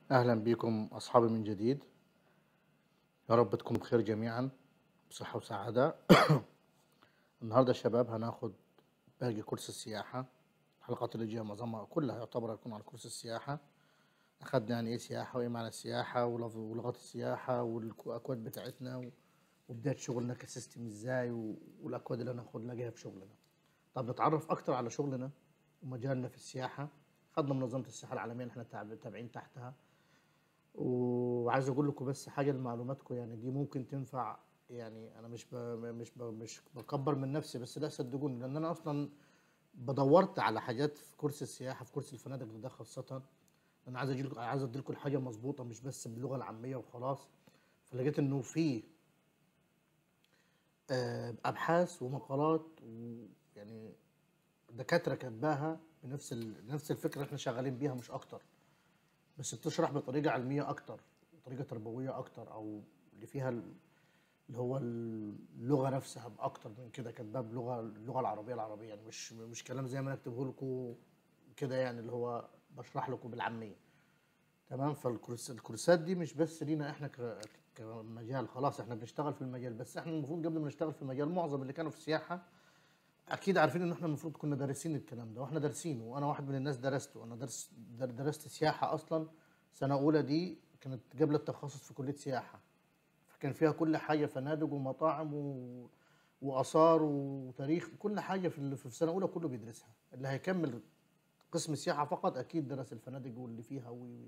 أهلا بكم أصحابي من جديد يا رب تكونوا بخير جميعا بصحة وسعادة النهاردة يا شباب هناخد باقي كورس السياحة الحلقات اللي جاية معظمها كلها يعتبر هتكون على كورس السياحة أخدنا يعني إيه سياحة وإيه معنى السياحة ولغ- ولغات السياحة والأكواد بتاعتنا و- وبداية شغلنا كسيستم إزاي و- والأكواد اللي هناخد نلاقيها في شغلنا طب نتعرف أكتر على شغلنا ومجالنا في السياحة خدنا منظمة السياحة العالمية اللي احنا تابع- تابعين تحتها وعايز اقول لكم بس حاجه لمعلوماتكم يعني دي ممكن تنفع يعني انا مش ب... مش ب... مش بكبر من نفسي بس لا صدقوني لان انا اصلا بدورت على حاجات في كورس السياحه في كورس الفنادق ده خاصه انا عايز اجي عايز ادي لكم الحاجه مظبوطه مش بس باللغه العاميه وخلاص فلقيت انه في آه، ابحاث ومقالات ويعني دكاتره كاتباها بنفس ال... نفس الفكره اللي احنا شغالين بيها مش اكتر بس بتشرح بطريقه علميه اكتر بطريقه تربويه اكتر او اللي فيها ال- اللي هو اللغه نفسها باكتر من كده كاتباها بلغه اللغه العربيه العربيه يعني مش مش كلام زي ما انا اكتبه لكم كده يعني اللي هو بشرح لكم بالعاميه تمام فالكورس الكورسات دي مش بس لينا احنا ك- كمجال خلاص احنا بنشتغل في المجال بس احنا المفروض قبل ما نشتغل في المجال معظم اللي كانوا في السياحه اكيد عارفين ان احنا المفروض كنا دارسين الكلام ده واحنا دارسينه وانا واحد من الناس درسته انا درس در- درست سياحه اصلا سنه اولى دي كانت قبل التخصص في كليه سياحه فكان فيها كل حاجه فنادق ومطاعم و... واثار وتاريخ كل حاجه في ال- في سنه اولى كله بيدرسها اللي هيكمل قسم سياحه فقط اكيد درس الفنادق واللي فيها و... و-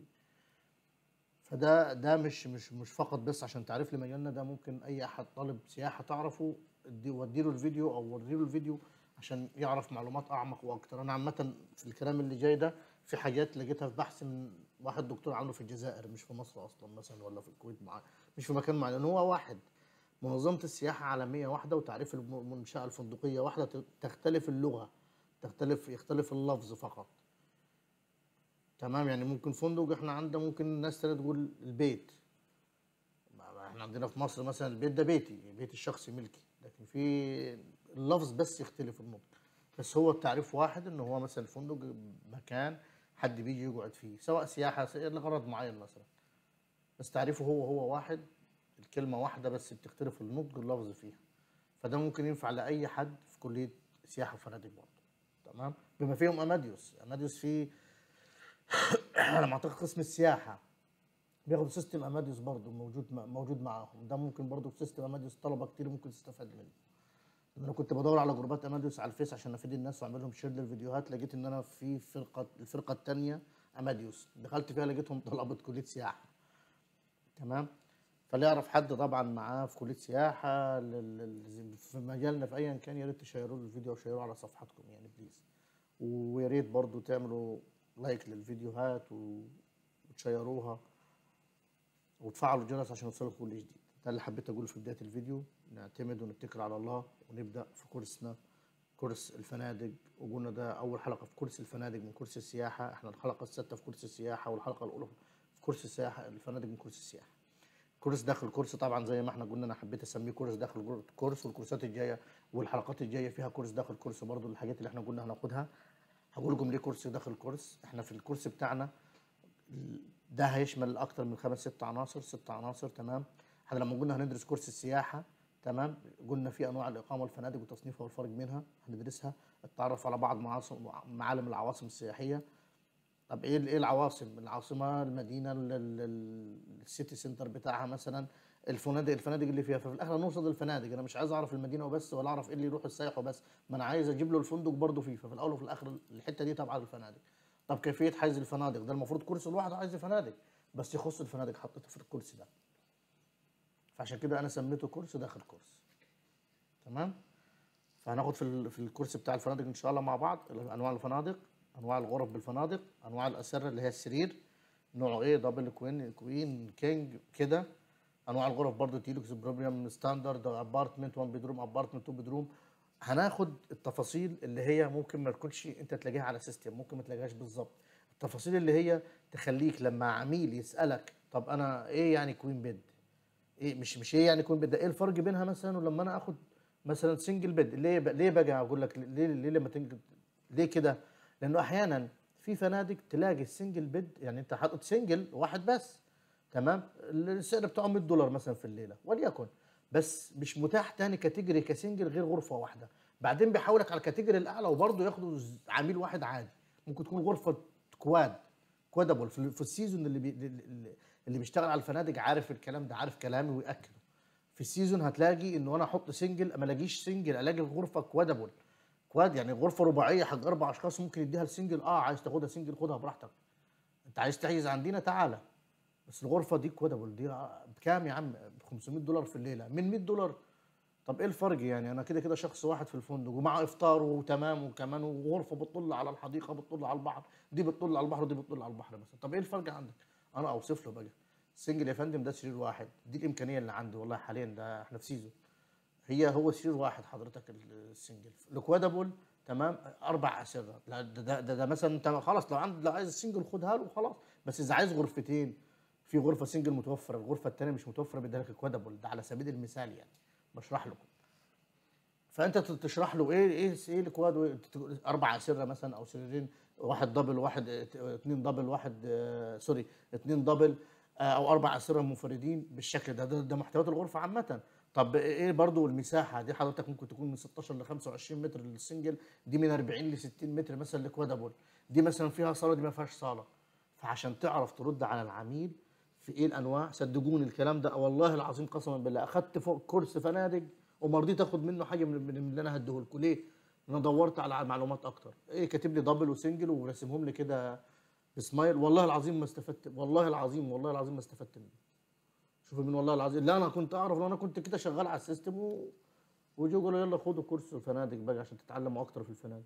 فده ده مش مش مش فقط بس عشان تعريف لمجالنا ده ممكن اي احد طالب سياحه تعرفه ادي وديله الفيديو او وريله الفيديو عشان يعرف معلومات اعمق واكتر انا عامه في الكلام اللي جاي ده في حاجات لقيتها في بحث من واحد دكتور عامله في الجزائر مش في مصر اصلا مثلا ولا في الكويت مع مش في مكان معين هو واحد منظمه السياحه عالميه واحده وتعريف الم- المنشاه الفندقيه واحده ت- تختلف اللغه تختلف يختلف اللفظ فقط تمام يعني ممكن فندق احنا عندنا ممكن الناس تانية تقول البيت ما- ما احنا عندنا في مصر مثلا البيت ده بيتي بيتي الشخصي ملكي لكن في اللفظ بس يختلف النطق بس هو التعريف واحد ان هو مثلا الفندق مكان حد بيجي يقعد فيه سواء سياحه س- لغرض معين مثلا بس تعريفه هو هو واحد الكلمه واحده بس بتختلف النطق اللفظ فيها فده ممكن ينفع لاي حد في كليه سياحه وفنادق برضه تمام بما فيهم اماديوس اماديوس فيه على ما اعتقد قسم السياحه بياخدوا سيستم اماديوس برضه موجود مع- موجود معاهم ده ممكن برضه في سيستم اماديوس طلبه كتير ممكن تستفاد منه لأن انا كنت بدور على جروبات اماديوس على الفيس عشان افيد الناس واعمل لهم شير للفيديوهات لقيت ان انا في فرقه الفرقه الثانيه اماديوس دخلت فيها لقيتهم طلبه كليه سياحه تمام فاللي يعرف حد طبعا معاه في كليه سياحه لل- لل- في مجالنا في ايا كان يا ريت تشيروا له الفيديو وشيروه على صفحاتكم يعني بليز ويا ريت برضه تعملوا لايك للفيديوهات و- وتشيروها وتفعلوا الجرس عشان يوصلكم كل جديد ده اللي حبيت اقوله في بدايه الفيديو نعتمد ونتكل على الله ونبدا في كورسنا كورس الفنادق وقلنا ده اول حلقه في كورس الفنادق من كورس السياحه احنا الحلقه السادسه في كورس السياحه والحلقه الاولى في كورس السياحه الفنادق من كورس السياحه كورس داخل كورس طبعا زي ما احنا قلنا انا حبيت اسميه كورس داخل كورس والكورسات الجايه والحلقات الجايه فيها كورس داخل كورس برضو الحاجات اللي احنا قلنا هناخدها هقول لكم ليه كورس داخل كورس احنا في الكورس بتاعنا ده هيشمل اكتر من خمس ست عناصر ست عناصر تمام احنا لما قلنا هندرس كورس السياحه تمام قلنا في انواع الاقامه والفنادق وتصنيفها والفرق بينها هندرسها التعرف على بعض معاصم معالم العواصم السياحيه طب ايه ايه العواصم العاصمه المدينه ال- ال- ال- السيتي سنتر بتاعها مثلا الفنادق الفنادق اللي فيها ففي الاخر نوصل للفنادق انا مش عايز اعرف المدينه وبس ولا اعرف ايه اللي يروح السائح وبس ما انا عايز اجيب له الفندق برضه فيه ففي الاول وفي الاخر الحته دي تبع الفنادق طب كيفيه حجز الفنادق ده المفروض كورس لوحده عايز فنادق بس يخص الفنادق حطيته في الكورس ده فعشان كده انا سميته كورس داخل كورس تمام فهناخد في ال- في الكورس بتاع الفنادق ان شاء الله مع بعض انواع الفنادق انواع الغرف بالفنادق انواع الاسره اللي هي السرير نوعه ايه دبل كوين كوين كينج كده انواع الغرف برضو تيلوكس بروبريم ستاندرد ابارتمنت 1 بيدروم ابارتمنت 2 بيدروم هناخد التفاصيل اللي هي ممكن ما تكونش انت تلاقيها على سيستم ممكن ما تلاقيهاش بالظبط التفاصيل اللي هي تخليك لما عميل يسالك طب انا ايه يعني كوين بيد ايه مش مش ايه يعني كوين بيد ده ايه الفرق بينها مثلا ولما انا اخد مثلا سنجل بيد ليه ب... ليه بقى اقول لك ليه ليه لما تنجل ليه كده لانه احيانا في فنادق تلاقي السنجل بيد يعني انت حاطط سنجل واحد بس تمام السعر بتاعه 100 دولار مثلا في الليله وليكن بس مش متاح تاني كاتيجوري كسنجل غير غرفه واحده بعدين بيحولك على الكاتيجوري الاعلى وبرضه ياخدوا ز- عميل واحد عادي ممكن تكون غرفه كواد كوادبل في, في السيزون اللي بي اللي- اللي بيشتغل على الفنادق عارف الكلام ده عارف كلامي وياكده في السيزون هتلاقي انه انا احط سنجل ما الاقيش سنجل الاقي غرفه كوادبل كواد يعني غرفه رباعيه حق اربع اشخاص ممكن يديها السنجل اه عايز تاخدها سنجل خدها براحتك انت عايز تحجز عندنا تعالى بس الغرفه دي كوادبل دي بكام يا عم ب 500 دولار في الليله من 100 دولار طب ايه الفرق يعني انا كده كده شخص واحد في الفندق ومعه افطار وتمام وكمان وغرفه بتطل على الحديقه بتطل على البحر دي بتطل على البحر ودي بتطل على البحر مثلا طب ايه الفرق عندك انا اوصف له بقى سنجل يا فندم ده سرير واحد دي الامكانيه اللي عندي والله حاليا ده احنا في سيزون هي هو سرير واحد حضرتك السنجل الكوادبل تمام اربع اسره لا ده ده, ده, ده مثلا انت خلاص لو عند لو عايز السنجل خدها له وخلاص بس اذا عايز غرفتين في غرفه سنجل متوفره الغرفه الثانيه مش متوفره بيديها لك الكوادبل ده على سبيل المثال يعني بشرح لكم فانت ت- تشرح له ايه ايه ايه الكواد وإيه- ت- اربع اسره مثلا او سريرين واحد دبل واحد ات- اتنين دبل واحد آه، سوري اتنين دبل آه، او اربع اسره منفردين بالشكل ده ده, ده محتويات الغرفه عامه طب ايه برضو المساحه دي حضرتك ممكن تكون من 16 ل 25 متر للسنجل دي من 40 ل 60 متر مثلا لكوادبل دي مثلا فيها صاله دي ما فيهاش صاله فعشان تعرف ترد على العميل في ايه الانواع صدقوني الكلام ده والله العظيم قسما بالله اخدت فوق كورس فنادق وما رضيت اخد منه حاجه من من اللي انا هديه لكم ليه؟ انا دورت على معلومات اكتر ايه كاتب لي دبل وسنجل وراسمهم لي كده بسمايل والله العظيم ما استفدت والله العظيم والله العظيم ما استفدت منه شوفوا من والله العظيم لا انا كنت اعرف لو انا كنت كده شغال على السيستم و... ويجوا يقولوا يلا خدوا كورس الفنادق بقى عشان تتعلموا اكتر في الفنادق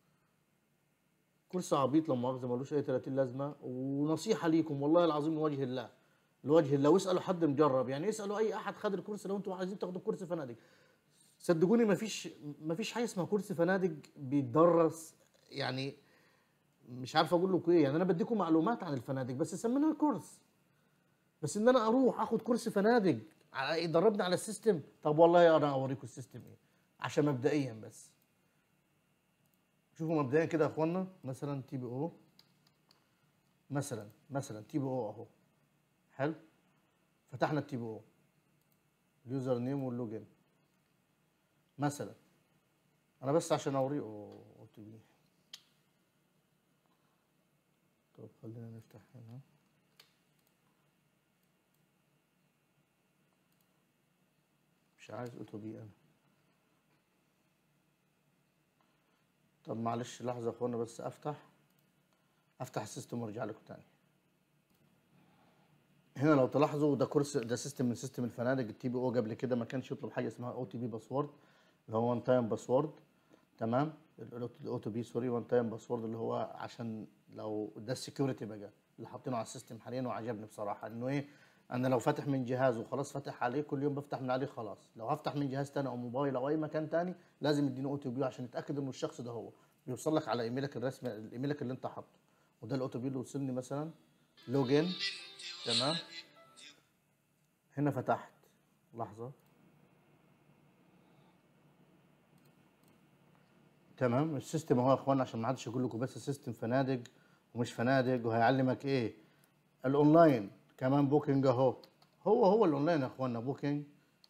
كورس عبيط لا مؤاخذه ملوش اي 30 لازمه ونصيحه ليكم والله العظيم لوجه الله لوجه الله واسالوا حد مجرب يعني اسالوا اي احد خد الكورس لو انتوا عايزين تاخدوا كورس فنادق صدقوني ما فيش ما فيش حاجه اسمها كورس فنادق بيتدرس يعني مش عارف اقول لكم ايه يعني انا بديكم معلومات عن الفنادق بس سميناها كورس بس ان انا اروح اخد كورس فنادق على يدربني على السيستم طب والله انا اوريكم السيستم ايه عشان مبدئيا بس شوفوا مبدئيا كده يا اخوانا مثلا تي بي او مثلا مثلا تي بي او اهو حلو فتحنا التي بي او اليوزر نيم واللوجن مثلا انا بس عشان اوريه او تي بي طب خلينا نفتح هنا مش عايز اوتو بي انا طب معلش لحظه يا اخوانا بس افتح افتح السيستم وارجع لكم تاني هنا لو تلاحظوا ده كورس ده سيستم من سيستم الفنادق التي بي او قبل كده ما كانش يطلب حاجه اسمها او تي بي باسورد اللي هو وان تايم باسورد تمام الاو تي بي سوري وان تايم باسورد اللي هو عشان لو ده السكيورتي بقى اللي حاطينه على السيستم حاليا وعجبني بصراحه انه ايه انا لو فاتح من جهاز وخلاص فاتح عليه كل يوم بفتح من عليه خلاص لو هفتح من جهاز تاني او موبايل او اي مكان تاني لازم يديني او تي بي عشان يتاكد انه الشخص ده هو بيوصل لك على ايميلك الرسمي الايميلك اللي انت حاطه وده الاو تي بي اللي وصلني مثلا لوجين تمام هنا فتحت لحظه تمام السيستم اهو يا اخوانا عشان ما حدش يقول لكم بس سيستم فنادق ومش فنادق وهيعلمك ايه الاونلاين كمان بوكينج اهو هو هو الاونلاين يا اخوانا بوكينج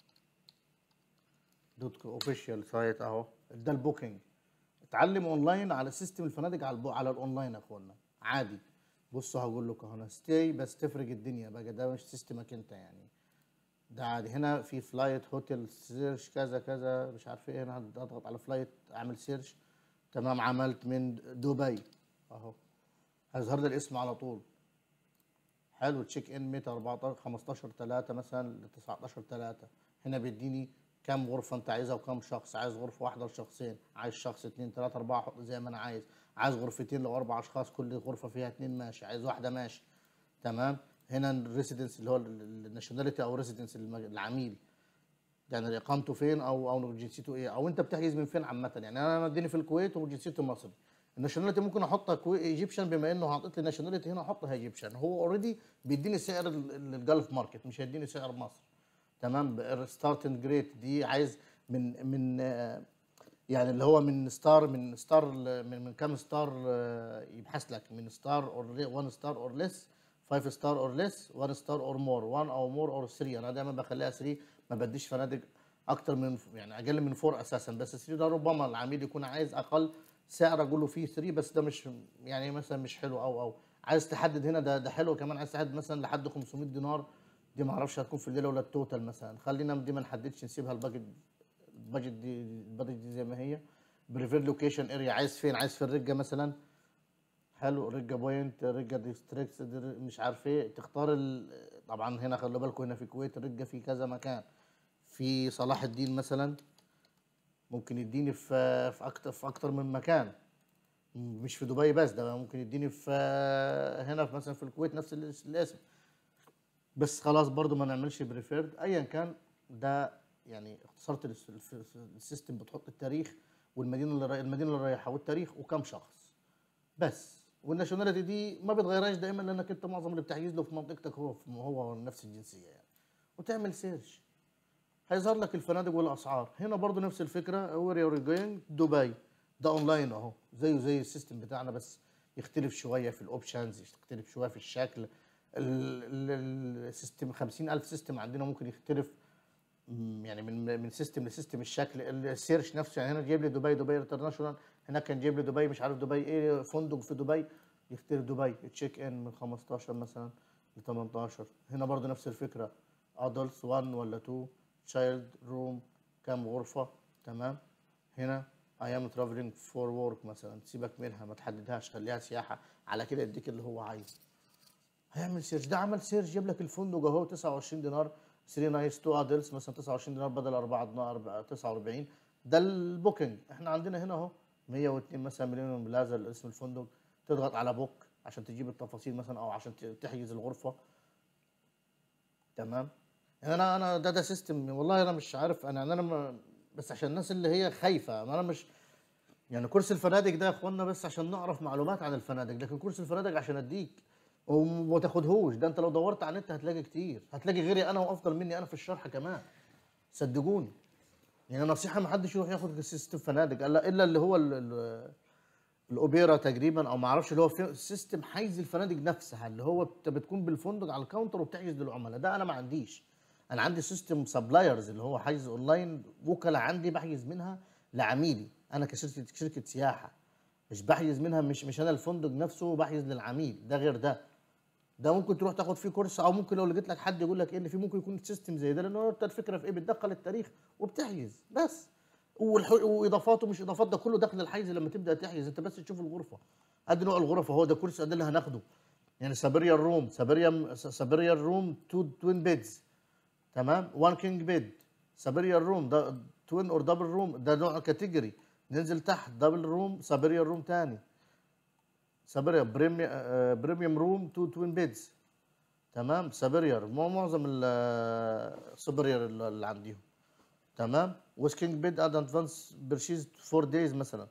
دوت اوفيشال سايت اهو ده البوكينج اتعلم اونلاين على سيستم الفنادق على البو... على الاونلاين يا اخوانا عادي بصوا هقول لكم هنا ستي بس تفرق الدنيا بقى ده مش سيستمك انت يعني ده عادي هنا في فلايت هوتيل سيرش كذا كذا مش عارف ايه هنا اضغط على فلايت اعمل سيرش تمام عملت من دبي اهو هيظهر لي الاسم على طول حلو تشيك ان متى 14 15 3 مثلا ل 19 3 هنا بيديني كام غرفة انت عايزها وكام شخص عايز غرفة واحدة لشخصين عايز شخص اتنين تلاتة اربعة احط زي ما انا عايز عايز غرفتين لو اربع اشخاص كل غرفة فيها اتنين ماشي عايز واحدة ماشي تمام هنا الريسيدنس اللي هو الناشوناليتي او ريسيدنس العميل يعني اقامته فين او او جنسيته ايه او انت بتحجز من فين عامه يعني انا مديني في الكويت وجنسيته مصري الناشوناليتي ممكن احطها كوي ايجيبشن بما انه حاطط لي ناشوناليتي هنا احطها ايجيبشن هو اوريدي بيديني سعر ال- ال- الجلف ماركت مش هيديني سعر مصر تمام ستارتنج جريت دي عايز من من آه، يعني اللي هو من ستار من ستار ل- من من كام ستار آه، يبحث لك من ستار اور 1 ستار اور ليس 5 ستار اور ليس 1 ستار اور مور 1 او مور اور 3 انا دايما بخليها 3 ما بديش فنادق اكتر من يعني اقل من 4 اساسا بس 3 ده ربما العميل يكون عايز اقل سعر اقول له فيه 3 بس ده مش يعني مثلا مش حلو او او عايز تحدد هنا ده ده حلو كمان عايز تحدد مثلا لحد 500 دينار دي ما اعرفش هتكون في الليله ولا التوتال مثلا خلينا دي ما نحددش نسيبها الباجت البادجت دي البادجت دي زي ما هي بريفير لوكيشن اريا عايز فين عايز في الرجه مثلا حلو رجه بوينت رجه ديستريكتس مش عارف ايه تختار ال... طبعا هنا خلي بالكم هنا في الكويت رجه في كذا مكان في صلاح الدين مثلا ممكن يديني في في اكتر في اكتر من مكان مش في دبي بس ده ممكن يديني في هنا في مثلا في الكويت نفس الاس- الاسم بس خلاص برضو ما نعملش بريفيرد ايا كان ده يعني اختصرت الس- الف- السيستم بتحط التاريخ والمدينه اللي راي- المدينه اللي رايحه والتاريخ وكم شخص بس والناشوناليتي دي ما بتغيرهاش دايما لانك انت معظم اللي بتحجز له في منطقتك هو هو نفس الجنسيه يعني وتعمل سيرش هيظهر لك الفنادق والاسعار هنا برضو نفس الفكره وير يور جوينج دبي ده اونلاين اهو زيه زي السيستم بتاعنا بس يختلف شويه في الاوبشنز يختلف شويه في الشكل ال- ال- السيستم 50000 سيستم عندنا ممكن يختلف مم، يعني من من سيستم لسيستم الشكل السيرش نفسه يعني هنا جايب لي دبي دبي انترناشونال هناك كان جايب لي دبي مش عارف دبي ايه فندق في دبي يختلف دبي تشيك ان من 15 مثلا ل 18 هنا برضو نفس الفكره ادلتس 1 ولا 2 تشايلد روم كام غرفه تمام هنا اي ام ترافلينج فور ورك مثلا سيبك منها ما تحددهاش خليها سياحه على كده يديك اللي هو عايزه هيعمل سيرش ده عمل سيرش جاب لك الفندق اهو 29 دينار 3 نايتس 2 ادلتس مثلا 29 دينار بدل 4 دينار 49 ده البوكينج احنا عندنا هنا اهو 102 مثلا مليون بلازا اسم الفندق تضغط على بوك عشان تجيب التفاصيل مثلا او عشان ت- تحجز الغرفه تمام يعني انا انا ده ده سيستم والله انا مش عارف انا انا ما بس عشان الناس اللي هي خايفه ما انا مش يعني كورس الفنادق ده يا اخوانا بس عشان نعرف معلومات عن الفنادق لكن كورس الفنادق عشان اديك وما تاخدهوش ده انت لو دورت على النت هتلاقي كتير هتلاقي غيري انا وافضل مني انا في الشرح كمان صدقوني يعني نصيحه ما حدش يروح ياخد سيستم فنادق الا الا اللي هو ال- ال- الاوبرا تقريبا او ما اعرفش اللي هو في سيستم حيز الفنادق نفسها اللي هو انت بتكون بالفندق على الكاونتر وبتحجز للعملاء ده انا ما عنديش انا عندي سيستم سبلايرز اللي هو حجز اونلاين وكلاء عندي بحجز منها لعميلي انا كشركه شركه سياحه مش بحجز منها مش مش انا الفندق نفسه بحجز للعميل ده غير ده ده ممكن تروح تاخد فيه كورس او ممكن لو لقيت لك حد يقول لك ايه ان في ممكن يكون سيستم زي ده لان هو انت الفكره في ايه بتدخل التاريخ وبتحجز بس والح... واضافاته مش اضافات ده كله داخل الحيز لما تبدا تحجز انت بس تشوف الغرفه ادي نوع الغرفه هو ده كورس ده اللي هناخده يعني سابيريا روم سابيريا سابيريا روم تو توين بيدز تمام وان كينج بيد سابيريا روم ده توين اور دبل روم ده نوع كاتيجوري ننزل تحت دبل روم سابيريا روم تاني سابيريا بريمي آه، بريميوم روم تو توين بيدز تمام سابيرير مو معظم السوبرير اللي عنديهم تمام وسكينج بيد اد ادفانس برشيز فور دايز مثلا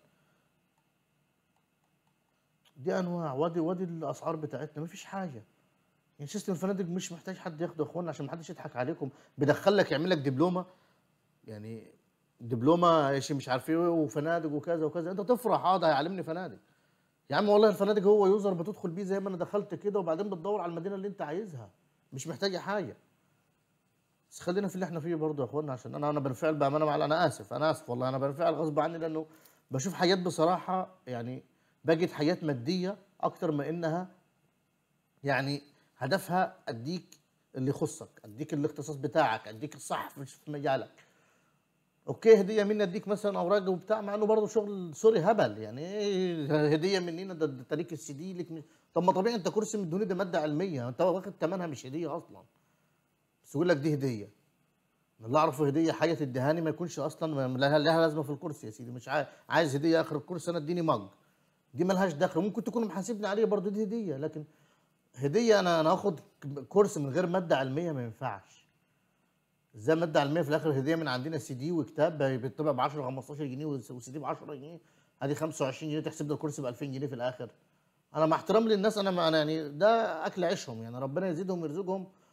دي انواع وادي وادي الاسعار بتاعتنا مفيش حاجه يعني سيستم الفنادق مش محتاج حد ياخده يا اخوانا عشان محدش يضحك عليكم بيدخلك يعمل لك دبلومه يعني دبلومه شيء مش عارف ايه وفنادق وكذا وكذا انت تفرح اه ده هيعلمني فنادق يا عم والله الفنادق هو يوزر بتدخل بيه زي ما انا دخلت كده وبعدين بتدور على المدينه اللي انت عايزها مش محتاجه حاجه بس خلينا في اللي احنا فيه برضه يا اخوانا عشان انا انا بنفعل بامانه مع انا اسف انا اسف والله انا بنفعل غصب عني لانه بشوف حاجات بصراحه يعني بجد حاجات ماديه اكتر ما انها يعني هدفها اديك اللي يخصك اديك الاختصاص بتاعك اديك الصح في في مجالك اوكي هديه مني اديك مثلا اوراق وبتاع مع انه برضه شغل سوري هبل يعني ايه هديه مننا ده ده تاريخ السي دي لك مش- طب ما طبيعي انت كرسي مدوني ده ماده علميه انت واخد ثمنها مش هديه اصلا بس يقول لك دي هديه أنا اللي اعرفه هديه حاجه تديهاني ما يكونش اصلا ما لها لها لازمه في الكرسي يا سيدي مش عايز عايز هديه اخر الكرسي انا اديني مج دي ملهاش دخل ممكن تكون محاسبني عليه برضه دي هديه لكن هديه انا انا اخد كورس من غير ماده علميه ما ينفعش ازاي ماده علميه في الاخر هديه من عندنا سي دي وكتاب بيطبع ب 10 15 جنيه وسي دي ب 10 جنيه ادي 25 جنيه تحسب لي الكورس ب 2000 جنيه في الاخر انا مع احترام للناس انا ما انا يعني ده اكل عيشهم يعني ربنا يزيدهم ويرزقهم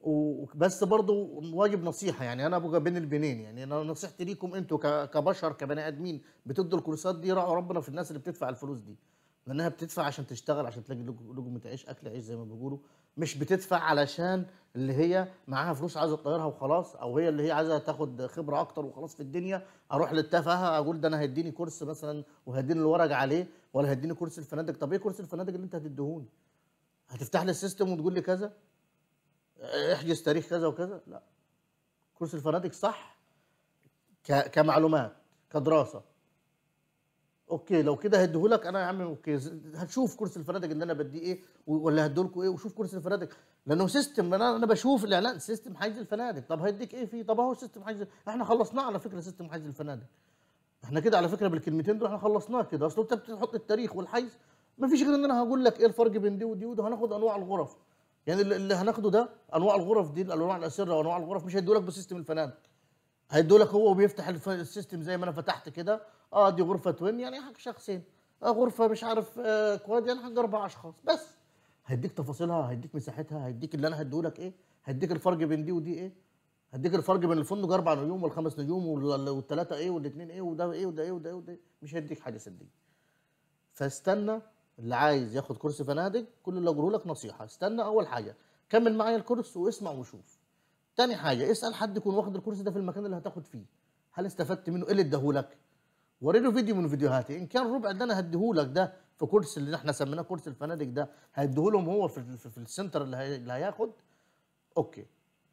وبس برضه واجب نصيحه يعني انا ابقى بين البنين يعني انا نصيحتي ليكم انتوا ك- كبشر كبني ادمين بتدوا الكورسات دي راعوا ربنا في الناس اللي بتدفع الفلوس دي لانها بتدفع عشان تشتغل عشان تلاقي لق- لقمه عيش اكل عيش زي ما بيقولوا مش بتدفع علشان اللي هي معاها فلوس عايزه تطيرها وخلاص او هي اللي هي عايزه تاخد خبره اكتر وخلاص في الدنيا اروح للتفاهه اقول ده انا هيديني كورس مثلا وهيديني الورق عليه ولا هيديني كورس الفنادق طب ايه كورس الفنادق اللي انت هتديهوني هتفتح لي السيستم وتقول لي كذا احجز تاريخ كذا وكذا لا كورس الفنادق صح ك- كمعلومات كدراسه اوكي لو كده هديهولك انا يا عم اوكي ز- هتشوف كورس الفنادق اللي انا بديه ايه و- ولا هديهولكم ايه وشوف كورس الفنادق لانه سيستم انا انا بشوف الاعلان سيستم حجز الفنادق طب هيديك ايه فيه طب اهو سيستم حجز احنا خلصناه على فكره سيستم حجز الفنادق احنا كده على فكره بالكلمتين دول احنا خلصناه كده اصل انت بتحط التاريخ والحيز ما فيش غير ان انا هقول لك ايه الفرق بين دي ودي ودي هناخد انواع الغرف يعني اللي اللي هناخده ده انواع الغرف دي الانواع الاسره وانواع الغرف مش هيدوا لك بسيستم الفنادق هيدوا لك هو وبيفتح الف- السيستم زي ما انا فتحت كده اه دي غرفه توين يعني حق شخصين آه غرفه مش عارف آه كواد يعني حق اربع اشخاص بس هيديك تفاصيلها هيديك مساحتها هيديك اللي انا هديهولك ايه هيديك الفرق بين دي ودي ايه هديك الفرق بين الفندق اربع نجوم والخمس نجوم وال- والثلاثه ايه والاثنين ايه وده ايه وده ايه وده ايه وده إيه. مش هيديك حاجه صدقني فاستنى اللي عايز ياخد كورس فنادق كل اللي اقوله لك نصيحه استنى اول حاجه كمل معايا الكورس واسمع وشوف تاني حاجه اسال حد يكون واخد الكورس ده في المكان اللي هتاخد فيه هل استفدت منه ايه اللي اداهولك وريله فيديو من فيديوهاتي ان كان ربع اللي انا هديهولك ده في كورس اللي احنا سميناه كورس الفنادق ده هديهولهم هو في, في, في السنتر اللي, هي اللي هياخد اوكي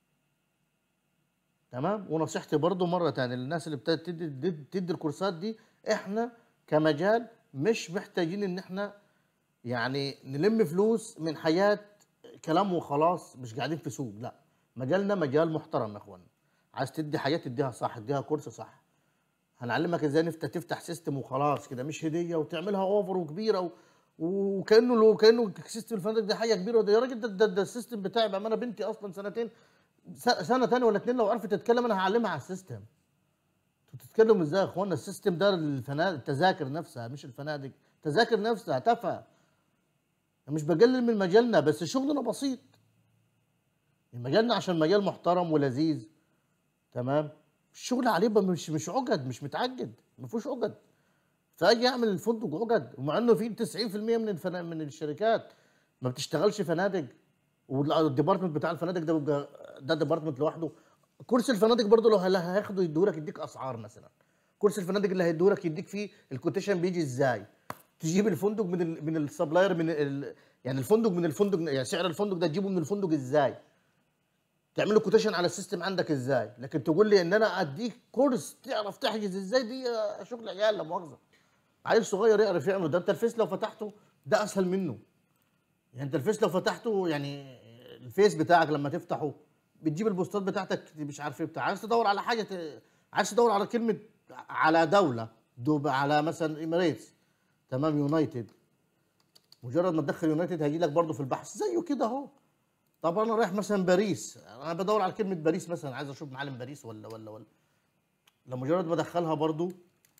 تمام ونصيحتي برضو مره تانية للناس اللي ابتدت تدي, تدي, تدي الكورسات دي احنا كمجال مش محتاجين ان احنا يعني نلم فلوس من حياه كلام وخلاص مش قاعدين في سوق لا مجالنا مجال محترم يا اخوانا عايز تدي حياه تديها صح تديها كورس صح هنعلمك ازاي نفتح تفتح سيستم وخلاص كده مش هديه وتعملها اوفر وكبيره و... وكانه لو كانه سيستم الفنادق ده حاجه كبيره وده يا راجل ده, ده, ده السيستم بتاعي بقى انا بنتي اصلا سنتين س- سنه تانية ولا اتنين لو عرفت تتكلم انا هعلمها على السيستم انتوا بتتكلموا ازاي يا اخوانا السيستم ده الفنادق التذاكر نفسها مش الفنادق التذاكر نفسها تافهه مش بقلل من مجالنا بس شغلنا بسيط مجالنا عشان مجال محترم ولذيذ تمام الشغل عليه بقى مش مش عقد مش متعقد ما فيهوش عقد فاجي اعمل الفندق عقد ومع انه في 90% من الفنا... من الشركات ما بتشتغلش فنادق والديبارتمنت بتاع الفنادق ده بيبقى ده ديبارتمنت لوحده كورس الفنادق برضه لو هل- هياخده يديهولك يديك اسعار مثلا كورس الفنادق اللي هيديهولك يديك فيه الكوتيشن بيجي ازاي تجيب الفندق من ال من السبلاير من ال يعني الفندق من الفندق يعني سعر الفندق ده تجيبه من الفندق ازاي تعمل له كوتيشن على السيستم عندك ازاي لكن تقول لي ان انا اديك كورس تعرف تحجز ازاي دي شغل عيال لا مؤاخذه عيل صغير يعرف يعمله ده انت الفيس لو فتحته ده اسهل منه يعني انت الفيس لو فتحته يعني الفيس بتاعك لما تفتحه بتجيب البوستات بتاعتك مش عارف ايه بتاع عايز تدور على حاجه ت... عايز تدور على كلمه على دوله دوب على مثلا اماريتس تمام يونايتد مجرد ما تدخل يونايتد هيجي لك برضه في البحث زيه كده اهو طب انا رايح مثلا باريس انا بدور على كلمه باريس مثلا عايز اشوف معالم باريس ولا ولا ولا لمجرد ما ادخلها برضه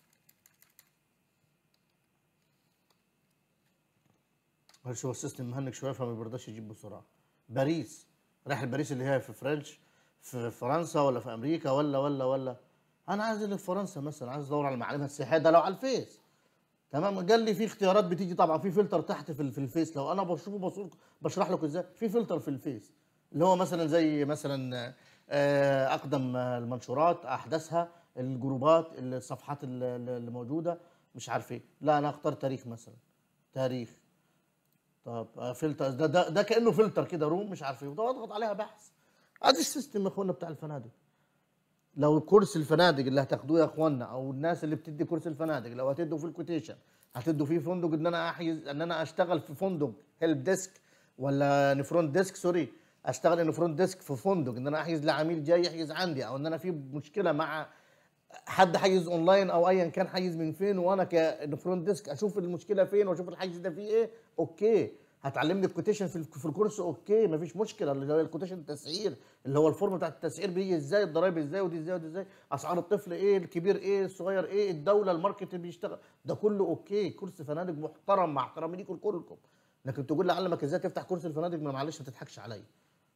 معلش هو السيستم مهنج شويه فما بيرضاش يجيب بسرعه باريس رايح باريس اللي هي في فرنش في فرنسا ولا في امريكا ولا ولا ولا انا عايز اللي في فرنسا مثلا عايز ادور على معالمها السياحيه ده لو على الفيس تمام قال لي في اختيارات بتيجي طبعا في فلتر تحت في, ال- في الفيس لو انا بشوفه بصور بشرح لكم ازاي في فلتر في الفيس اللي هو مثلا زي مثلا آه، اقدم المنشورات احدثها الجروبات الصفحات ال- ال- اللي موجوده مش عارف ايه لا انا اختار تاريخ مثلا تاريخ طب آه، فلتر ده ده, ده كانه فلتر كده روم مش عارف ايه وده اضغط عليها بحث ادي السيستم يا اخوانا بتاع الفنادق لو كورس الفنادق اللي هتاخدوه يا اخوانا او الناس اللي بتدي كورس الفنادق لو هتدوا في الكوتيشن هتدوا فيه فندق ان انا احجز ان انا اشتغل في فندق هيلب ديسك ولا نفرونت ديسك سوري اشتغل ان فرونت ديسك في فندق ان انا احجز لعميل جاي يحجز عندي او ان انا في مشكله مع حد حيز اونلاين او ايا كان حيز من فين وانا كفرونت ديسك اشوف المشكله فين واشوف الحجز ده فيه ايه اوكي هتعلمني الكوتيشن في الك- في الكورس اوكي مفيش مشكله اللي هو الكوتيشن التسعير اللي هو الفورم بتاع التسعير بيجي ازاي الضرايب ازاي ودي ازاي ودي ازاي اسعار الطفل ايه الكبير ايه الصغير ايه الدوله الماركت اللي بيشتغل ده كله اوكي كورس فنادق محترم مع احترامي ليكم كلكم لكن تقول لي اعلمك ازاي تفتح كورس الفنادق ما معلش ما تضحكش عليا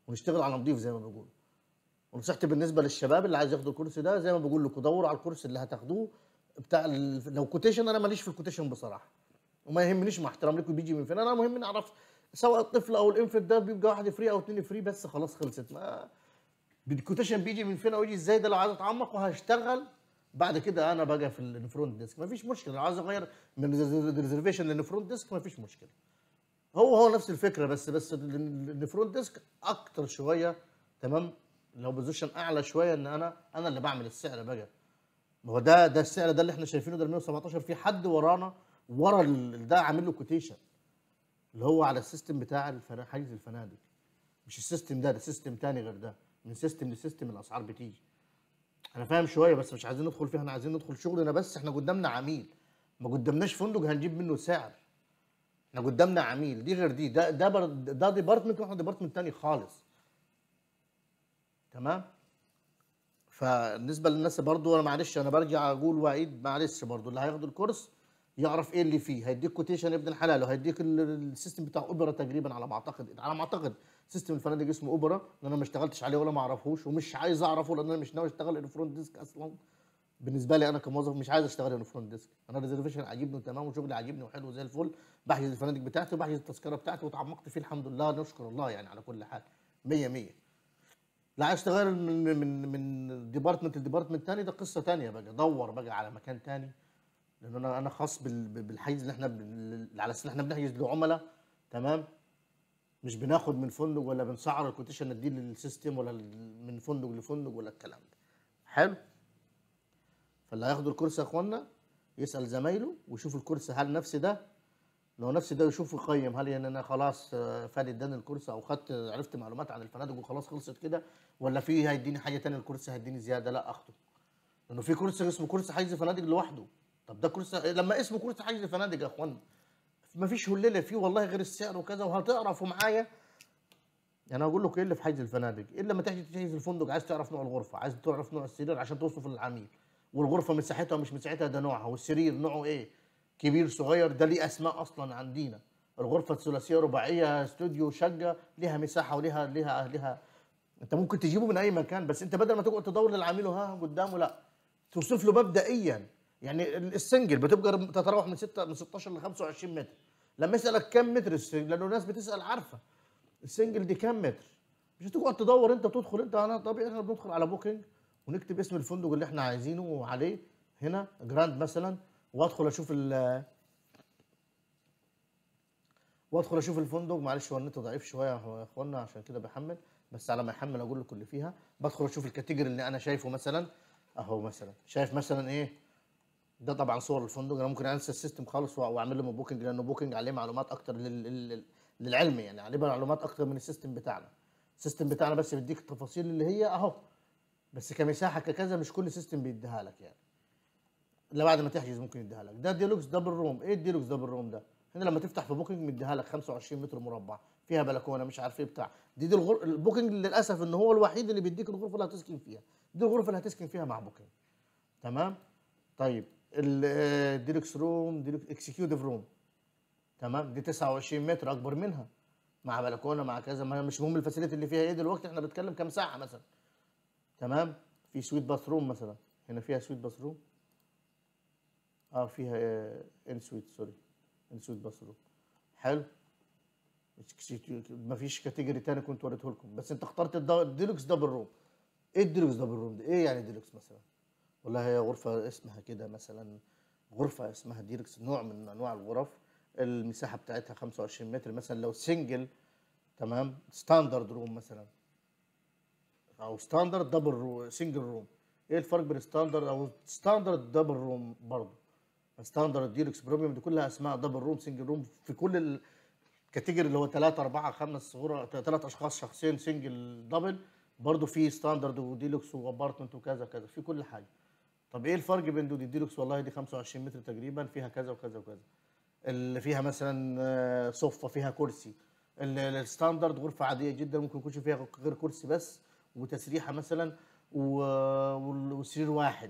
ونشتغل على نضيف زي ما بيقولوا ونصيحتي بالنسبه للشباب اللي عايز ياخدوا الكورس ده زي ما بقول لكم دوروا على الكورس اللي هتاخدوه بتاع ال- لو كوتيشن انا ماليش في الكوتيشن بصراحه وما يهمنيش مع احترام لكم بيجي من فين انا مهم اعرف سواء الطفل او الانفنت ده بيبقى واحد فري او اتنين فري بس خلاص خلصت ما الكوتيشن بيجي من فين او يجي ازاي ده لو عايز اتعمق وهشتغل بعد كده انا بقى في الفرونت ديسك مفيش مشكله لو عايز اغير من الريزرفيشن للفرونت ديسك مفيش مشكله هو هو نفس الفكره بس بس الفرونت ديسك اكتر شويه تمام لو بوزيشن اعلى شويه ان انا انا اللي بعمل السعر بقى ما هو ده ده السعر ده اللي احنا شايفينه ده ال 117 في حد ورانا ورا ال- ده عامل له كوتيشن اللي هو على السيستم بتاع الفنا- حجز الفنادق مش السيستم ده ده سيستم تاني غير ده من سيستم لسيستم الاسعار بتيجي انا فاهم شويه بس مش عايزين ندخل فيها احنا عايزين ندخل شغلنا بس احنا قدامنا عميل ما قدامناش فندق هنجيب منه سعر احنا قدامنا عميل دي غير دي ده ده بر- ده ديبارتمنت واحنا ديبارتمنت تاني خالص تمام فبالنسبه للناس برضو انا معلش انا برجع اقول واعيد معلش برضو اللي هياخد الكورس يعرف ايه اللي فيه هيديك كوتيشن ابن الحلال وهيديك ال- السيستم بتاع اوبرا تقريبا على ما اعتقد على ما اعتقد سيستم الفنادق اسمه اوبرا لان انا ما اشتغلتش عليه ولا ما اعرفوش ومش عايز اعرفه لان انا مش ناوي اشتغل الفرونت ديسك اصلا بالنسبه لي انا كموظف مش عايز اشتغل الفرونت ديسك انا ريزرفيشن عاجبني تمام وشغلي عاجبني وحلو زي الفل بحجز الفنادق بتاعتي وبحجز التذكره بتاعتي وتعمقت فيه الحمد لله نشكر الله يعني على كل حال 100 100 لا عايز تغير من من من ديبارتمنت لديبارتمنت تاني ده قصه تانيه بقى دور بقى على مكان تاني لان انا انا خاص بال- بالحيز اللي احنا بن- على اساس ان احنا بنحجز لعملاء تمام مش بناخد من فندق ولا بنسعر الكوتيشن نديه للسيستم ولا ال- من فندق لفندق ولا الكلام ده حلو فاللي هياخدوا الكورس يا اخوانا يسال زمايله ويشوف الكورس هل نفس ده لو نفس ده يشوف يقيم هل يعني انا خلاص آه، فادي اداني الكورس او خدت عرفت معلومات عن الفنادق وخلاص خلصت كده ولا في هيديني حاجه تانية الكورس هيديني زياده لا اخده لانه في كورس اسمه كورس حجز فنادق لوحده طب ده كورس لما اسمه كورس حجز فنادق يا اخوانا مفيش هلله فيه والله غير السعر وكذا وهتعرفوا معايا يعني هقول لكم ايه اللي في حجز الفنادق الا لما تحجز تحجز الفندق عايز تعرف نوع الغرفه عايز تعرف نوع السرير عشان توصف للعميل والغرفه مساحتها ومش مساحتها ده نوعها والسرير نوعه ايه كبير صغير ده ليه اسماء اصلا عندنا الغرفه الثلاثيه رباعيه استوديو شقه ليها مساحه وليها ليها ليها انت ممكن تجيبه من اي مكان بس انت بدل ما تقعد تدور للعميل وها قدامه لا توصف له مبدئيا يعني ال- السنجل بتبقى تتراوح من 6 من 16 ل 25 متر لما يسالك كم متر السنجل لانه الناس بتسال عارفه السنجل دي كام متر مش هتقعد تدور انت تدخل انت انا طبيعي احنا بندخل على بوكينج ونكتب اسم الفندق اللي احنا عايزينه عليه هنا جراند مثلا وادخل اشوف ال وادخل اشوف الفندق معلش هو النت ضعيف شويه يا اخوانا عشان كده بحمل بس على ما يحمل اقول لكم اللي فيها بدخل اشوف الكاتيجوري اللي انا شايفه مثلا اهو مثلا شايف مثلا ايه ده طبعا صور الفندق انا ممكن انسى السيستم خالص وأ- واعمل له من بوكينج لانه بوكينج عليه معلومات اكتر لل... لل... للعلم يعني عليه معلومات اكتر من السيستم بتاعنا السيستم بتاعنا بس بيديك التفاصيل اللي هي اهو بس كمساحه ككذا مش كل سيستم بيديها لك يعني لا بعد ما تحجز ممكن يديها لك ده ديلوكس دبل روم ايه الديلوكس دبل روم ده هنا لما تفتح في بوكينج مديها لك 25 متر مربع فيها بلكونه مش عارف ايه بتاع دي دي الغر... البوكينج للاسف ان هو الوحيد اللي بيديك الغرفه اللي هتسكن فيها دي الغرفه اللي هتسكن فيها مع بوكينج تمام طيب الديلوكس روم ديلوكس اكسكيوتيف روم تمام دي 29 متر اكبر منها مع بلكونه مع كذا ما مش مهم الفاسيلتي اللي فيها ايه دلوقتي احنا بنتكلم كام ساعه مثلا تمام في سويت باث روم مثلا هنا فيها سويت باث روم اه فيها ان سويت سوري ان سويت باث روم حلو ما فيش كاتيجوري تاني كنت وريته لكم بس انت اخترت الد- الديلوكس دبل روم ايه الديلوكس دبل روم ده ايه يعني ديلوكس مثلا والله هي غرفه اسمها كده مثلا غرفه اسمها ديلوكس نوع من انواع الغرف المساحه بتاعتها 25 متر مثلا لو سنجل تمام ستاندرد روم مثلا او ستاندرد دبل رو سنجل روم ايه الفرق بين ستاندرد او ستاندرد دبل روم برضه ستاندرد ديلوكس بروميوم دي كلها اسماء دبل روم سنجل روم في كل الكاتيجوري اللي هو 3 4 5 غرف ثلاث اشخاص شخصين سنجل دبل برضه في ستاندرد وديلوكس وابارتمنت وكذا كذا في كل حاجه طب ايه الفرق بين دول الديلوكس والله دي 25 متر تقريبا فيها كذا وكذا وكذا اللي فيها مثلا آه، صفه فيها كرسي ال- الستاندرد غرفه عاديه جدا ممكن يكونش فيها غير كرسي بس وتسريحه مثلا و- وال- وسرير واحد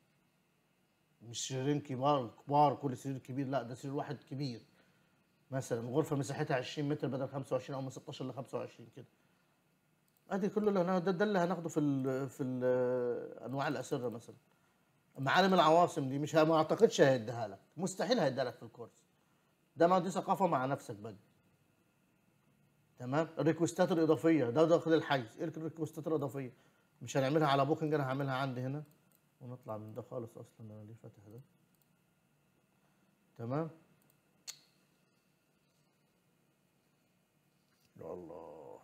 مش سريرين كبار كبار كل سرير كبير لا ده سرير واحد كبير مثلا غرفه مساحتها 20 متر بدل 25 او من 16 ل 25 كده ادي كل اللي هنا ده, ده اللي هناخده في ال في ال انواع الاسره مثلا معالم العواصم دي مش ه- ما اعتقدش هيديها لك مستحيل هيديها لك في الكورس ده ما دي ثقافه مع نفسك بقى تمام الريكوستات الاضافيه ده داخل الحيز ايه الريكوستات الاضافيه مش هنعملها على بوكينج انا هعملها عندي هنا ونطلع من ده خالص اصلا انا ليه فاتح ده تمام يا الله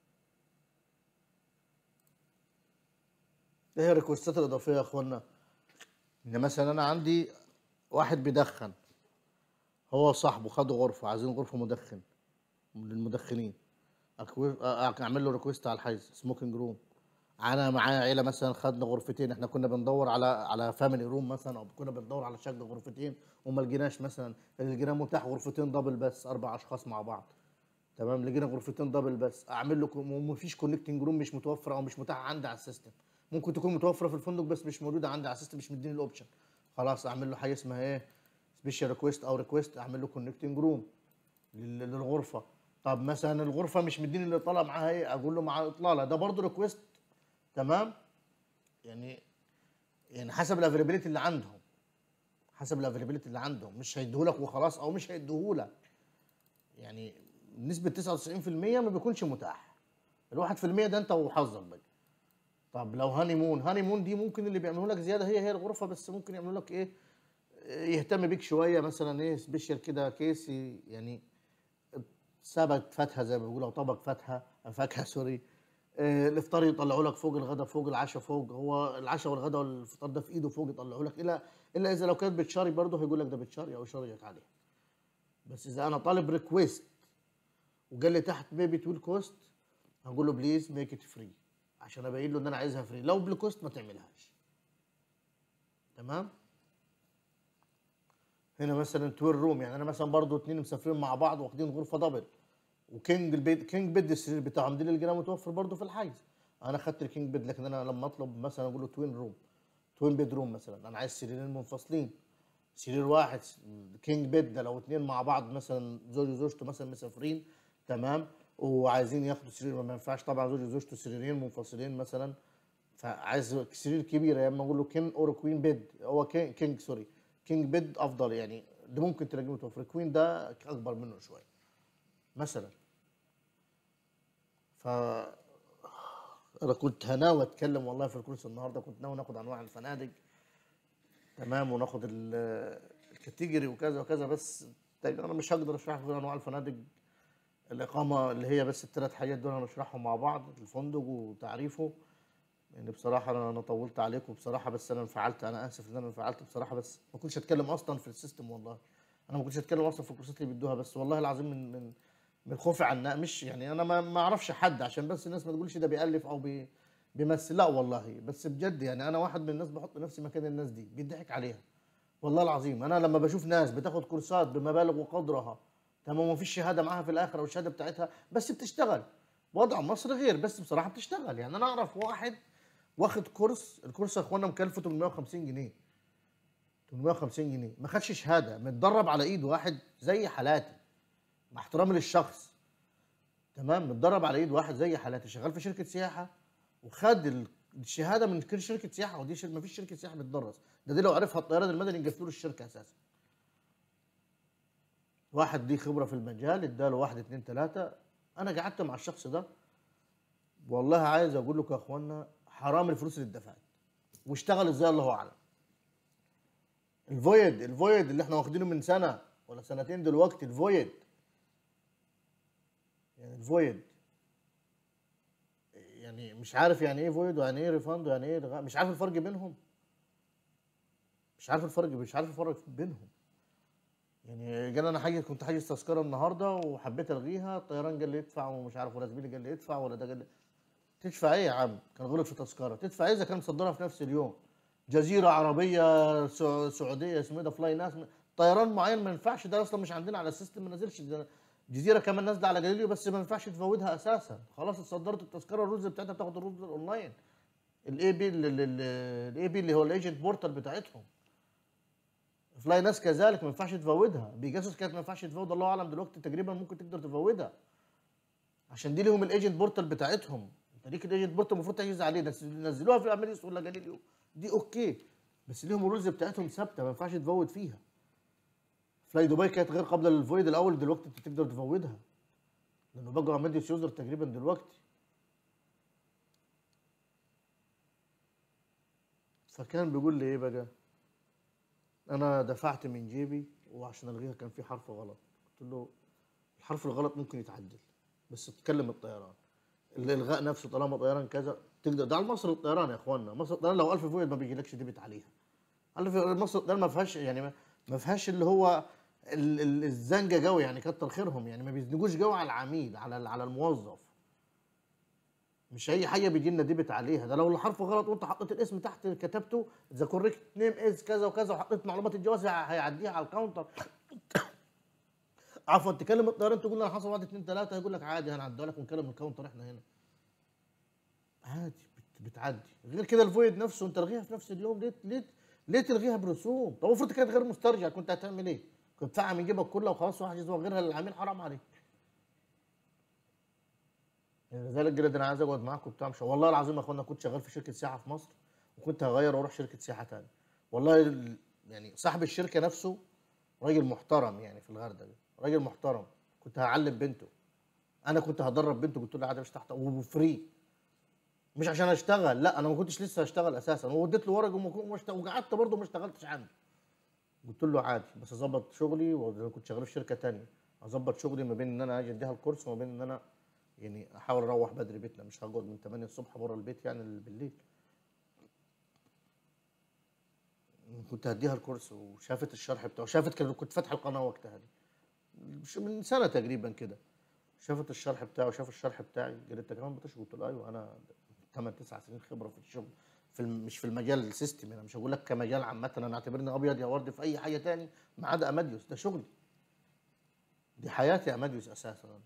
ايه هي الريكوستات الاضافيه يا اخوانا ان مثلا انا عندي واحد بيدخن هو صاحبه خدوا غرفه عايزين غرفه مدخن للمدخنين أكوي- أ- اعمل له ريكوست على الحيز سموكينج روم انا معايا عيله مثلا خدنا غرفتين احنا كنا بندور على على فاميلي روم مثلا او كنا بندور على شقه غرفتين وما لقيناش مثلا لقينا متاح غرفتين دبل بس اربع اشخاص مع بعض تمام لقينا غرفتين دبل بس اعمل له ومفيش كونكتنج روم مش متوفره او مش متاحه عندي على السيستم ممكن تكون متوفره في الفندق بس مش موجوده عندي على السيستم مش مديني الاوبشن خلاص اعمل له حاجه اسمها ايه سبيشال ريكويست او ريكويست اعمل له كونكتنج روم للغرفه طب مثلا الغرفه مش مديني الاطاله معاها ايه اقول له مع اطلاله ده برضه ريكويست تمام يعني يعني حسب الافيلابيلتي اللي عندهم حسب الافيلابيلتي اللي عندهم مش هيديهولك وخلاص او مش هيديهولك يعني بنسبه 99% ما بيكونش متاح ال 1% ده انت وحظك بقى طب لو هاني مون هاني مون دي ممكن اللي بيعملوا لك زياده هي هي الغرفه بس ممكن يعملوا لك ايه يهتم بيك شويه مثلا ايه سبيشال كده كيس يعني سبت فاتحه زي ما بيقولوا او طبق فاتحه فاكهه سوري آه، الافطار يطلعوا لك فوق الغداء فوق العشاء فوق هو العشاء والغداء والفطار ده في ايده فوق يطلعوا لك الا الا اذا لو كانت بتشاري برضه هيقول لك ده بتشاري او يشاريك عليه بس اذا انا طالب ريكويست وقال لي تحت بيبي تول كوست هقول له بليز ميك ات فري عشان ابين له ان انا عايزها فري لو بالكوست ما تعملهاش تمام هنا مثلا توير روم يعني انا مثلا برضو اتنين مسافرين مع بعض واخدين غرفه دبل وكينج البيت كينج بيد السرير بتاعهم دي اللي لقيناه متوفر برضو في الحيز انا خدت الكينج بيد لكن انا لما اطلب مثلا اقول له توين روم توين بيد روم مثلا انا عايز سريرين منفصلين سرير واحد كينج بيد ده لو اتنين مع بعض مثلا زوج وزوجته مثلا مسافرين تمام وعايزين ياخدوا سرير ما ينفعش طبعا زوج وزوجته سريرين منفصلين مثلا فعايز سرير كبير يا اما اقول له كين اور كوين بيد هو كين كينج سوري كينج بيد افضل يعني ده ممكن تلاقيه متوفر كوين ده اكبر منه شويه مثلا ف انا كنت هناوي اتكلم والله في الكورس النهارده كنت ناوي ناخد انواع الفنادق تمام وناخد ال- الكاتيجوري وكذا وكذا بس انا مش هقدر اشرح في انواع الفنادق الاقامه اللي هي بس الثلاث حاجات دول هنشرحهم مع بعض الفندق وتعريفه يعني بصراحه انا انا طولت عليكم بصراحه بس انا انفعلت انا اسف ان انا انفعلت بصراحه بس ما كنتش اتكلم اصلا في السيستم والله انا ما كنتش اتكلم اصلا في الكورسات اللي بيدوها بس والله العظيم من من من خوفي عنها مش يعني انا ما ما اعرفش حد عشان بس الناس ما تقولش ده بيالف او بي بيمثل لا والله بس بجد يعني انا واحد من الناس بحط نفسي مكان الناس دي بيضحك عليها والله العظيم انا لما بشوف ناس بتاخد كورسات بمبالغ وقدرها تمام ومفيش شهاده معاها في الاخر او الشهاده بتاعتها بس بتشتغل وضع مصر غير بس بصراحه بتشتغل يعني انا اعرف واحد واخد كورس الكورس يا اخوانا مكلفه 850 جنيه 850 جنيه ما خدش شهاده متدرب على ايد واحد زي حالاتي مع احترامي للشخص تمام متدرب على ايد واحد زي حالاتي شغال في شركه سياحه وخد ال- الشهاده من كل شركه سياحه ودي شر... ما فيش شركه سياحه بتدرس ده دي لو عرفها الطيران المدني يقفلوا له الشركه اساسا واحد دي خبره في المجال اداله واحد اتنين تلاته انا قعدت مع الشخص ده والله عايز اقول لكم يا اخوانا حرام الفلوس اللي اتدفعت واشتغل ازاي الله اعلم الفويد الفويد اللي احنا واخدينه من سنه ولا سنتين دلوقتي الفويد يعني الفويد يعني مش عارف يعني ايه فويد ويعني ايه ريفاند ويعني ايه رغ- مش عارف الفرق بينهم مش عارف الفرق مش عارف الفرق بينهم يعني جانا انا حاجه كنت حاجز تذكره النهارده وحبيت الغيها الطيران قال لي ادفع ومش عارف ولا زميلي قال لي ادفع ولا ده قال لي تدفع ايه يا عم كان غلط في تذكره تدفع ايه اذا كان مصدرها في نفس اليوم جزيره عربيه سع- سعوديه اسمه إيه ده فلاي ناس طيران معين ما ينفعش ده اصلا مش عندنا على السيستم ما نزلش ده جزيره كمان نازله على جاليليو بس ما ينفعش تفوتها اساسا خلاص اتصدرت التذكره الرولز بتاعتها بتاخد الرولز الاونلاين الاي بي الاي بي اللي هو الايجنت بورتال بتاعتهم فلاي ناس كذلك ما ينفعش تفوتها بيجاسوس كانت ما ينفعش تفوت الله اعلم دلوقتي تقريبا ممكن تقدر تفوتها عشان دي لهم الايجنت بورتال بتاعتهم طريق الايجنت بورت المفروض تحجز عليه نز- نزلوها في اماريس ولا جاليليو دي اوكي بس ليهم الرولز بتاعتهم ثابته ما ينفعش تفوت فيها فلاي دبي كانت غير قبل الفويد الاول دلوقتي انت تقدر تفوتها لانه بقوا اماديوس يوزر تقريبا دلوقتي فكان بيقول لي ايه بقى انا دفعت من جيبي وعشان الغيها كان في حرف غلط قلت له الحرف الغلط ممكن يتعدل بس تكلم الطيران الالغاء نفسه طالما طيران كذا تقدر ده على مصر الطيران يا اخوانا مصر الطيران لو 1000 فويد ما بيجيلكش ديبت عليها 1000 مصر الطيران ما فيهاش يعني ما- ما فيهاش اللي هو ال- ال- الزنجه قوي يعني كتر خيرهم يعني ما بيزنجوش قوي على العميل على ال- على الموظف مش اي حاجه بيجي لنا ديبت عليها ده لو الحرف غلط وانت حطيت الاسم تحت كتبته ذا كوريكت نيم از كذا وكذا وحطيت معلومات الجواز هيعديها على الكاونتر عفوا تكلم الطيران تقول له انا حصل واحد اثنين ثلاثه يقول لك عادي هنعديها لك ونكلم الكاونتر احنا هنا عادي بت- بتعدي غير كده الفويد نفسه انت الغيها في نفس اليوم ليه ليه ليه تلغيها برسوم؟ طب المفروض كانت غير مسترجع كنت هتعمل ايه؟ كنت تدفعها من جيبك كلها وخلاص واحجز وغيرها للعميل حرام عليك. يعني لذلك قلت انا عايز اقعد معاكم بتاع مش والله العظيم يا اخوانا كنت شغال في شركه سياحه في مصر وكنت هغير واروح شركه سياحه تاني. والله ال- يعني صاحب الشركه نفسه راجل محترم يعني في الغردقه راجل محترم كنت هعلم بنته انا كنت هدرب بنته قلت له عادي مش تحت وفري مش عشان اشتغل لا انا ما كنتش لسه هشتغل اساسا واديت له ورق وما كنت- واشت- وقعدت برضه ما اشتغلتش عنده قلت له عادي بس اظبط شغلي وانا كنت شغال في شركه تانية اظبط شغلي ما بين ان انا اجي اديها الكورس وما بين ان انا يعني احاول اروح بدري بيتنا مش هقعد من 8 الصبح بره البيت يعني بالليل كنت هديها الكورس وشافت الشرح بتاعه شافت كده كنت فاتح القناه وقتها دي مش من سنه تقريبا كده شافت الشرح بتاعه شاف الشرح بتاعي قالت انت كمان بتشرح قلت له ايوه انا 8 9 سنين خبره في الشغل في الم... مش في المجال السيستم انا مش هقول لك كمجال عامه انا اعتبرني ابيض يا ورد في اي حاجه تاني ما عدا اماديوس ده شغلي دي حياتي اماديوس اساسا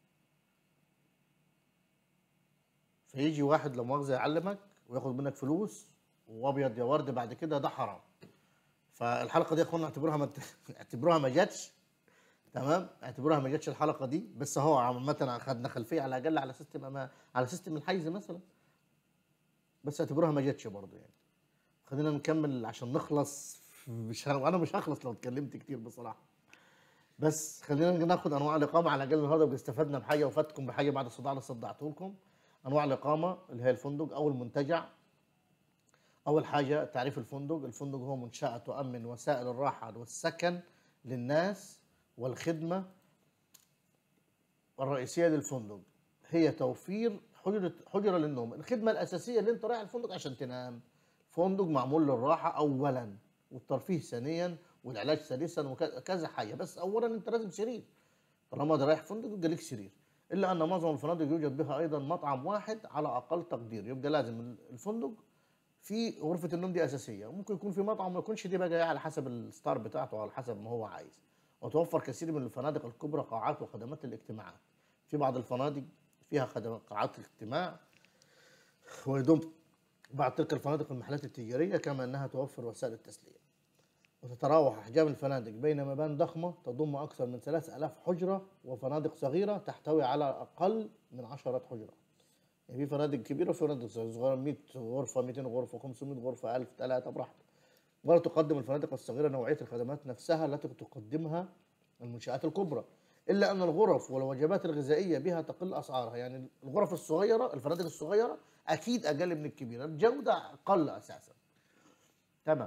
فيجي واحد لا مؤاخذه يعلمك وياخد منك فلوس وابيض يا ورد بعد كده ده حرام فالحلقه دي يا اخوانا اعتبروها ما اعتبروها ما جاتش تمام اعتبروها ما جاتش الحلقه دي بس هو عامه خدنا خلفيه على الاقل على سيستم أما على سيستم الحيز مثلا بس اعتبروها ما جاتش برضه يعني خلينا نكمل عشان نخلص مش ه... انا مش هخلص لو اتكلمت كتير بصراحه بس خلينا ناخد انواع الاقامه على الاقل النهارده يبقى استفدنا بحاجه وفاتكم بحاجه بعد الصداع اللي صدعته لكم انواع الاقامه اللي هي الفندق او المنتجع اول حاجه تعريف الفندق الفندق هو منشاه تؤمن وسائل الراحه والسكن للناس والخدمه الرئيسيه للفندق هي توفير حجره حجره للنوم الخدمه الاساسيه اللي انت رايح الفندق عشان تنام فندق معمول للراحه اولا والترفيه ثانيا والعلاج ثالثا وكذا حاجه بس اولا انت لازم سرير طالما ده رايح فندق يبقى ليك سرير الا ان معظم الفنادق يوجد بها ايضا مطعم واحد على اقل تقدير يبقى لازم الفندق في غرفه النوم دي اساسيه ممكن يكون في مطعم ما يكونش دي بقى على حسب الستار بتاعته على حسب ما هو عايز وتوفر كثير من الفنادق الكبرى قاعات وخدمات الاجتماعات في بعض الفنادق فيها خدمات قاعات الاجتماع ويضم بعض تلك الفنادق المحلات التجاريه كما انها توفر وسائل التسليه وتتراوح أحجام الفنادق بين مبان ضخمة تضم أكثر من 3000 حجرة وفنادق صغيرة تحتوي على أقل من 10 حجرات. يعني في فنادق كبيرة وفي فنادق صغيرة 100 غرفة 200 غرفة 500 غرفة 1000 3 براحتك. ولا تقدم الفنادق الصغيرة نوعية الخدمات نفسها التي تقدمها المنشآت الكبرى. إلا أن الغرف والوجبات الغذائية بها تقل أسعارها، يعني الغرف الصغيرة الفنادق الصغيرة أكيد أقل من الكبيرة، الجودة أقل أساسا. تمام.